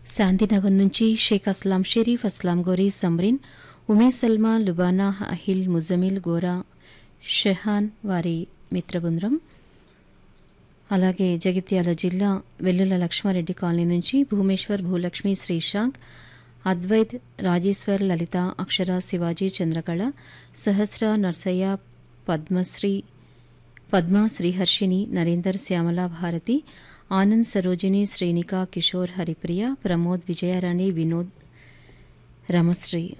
శాంతినగర్ నుంచి షేక్ అస్లాం షరీఫ్ అస్లాం గోరీ సమ్రిన్ ఉమే సల్మా లుబానా అహిల్ ముజమిల్ గోరా షెహాన్ వారి మిత్రబృందం అలాగే జగిత్యాల జిల్లా వెల్లుల లక్ష్మారెడ్డి కాలనీ నుంచి భూమేశ్వర్ భూలక్ష్మి శ్రీశాంక్ అద్వైత్ రాజేశ్వర్ లలిత అక్షర శివాజీ చంద్రకళ సహస్ర నర్సయ్య పద్మశ్రీ పద్మ శ్రీహర్షిని నరేందర్ శ్యామల భారతి ఆనంద్ సరోజిని శ్రీనిక కిషోర్ హరిప్రియ ప్రమోద్ విజయారాణి వినోద్ రమశ్రీ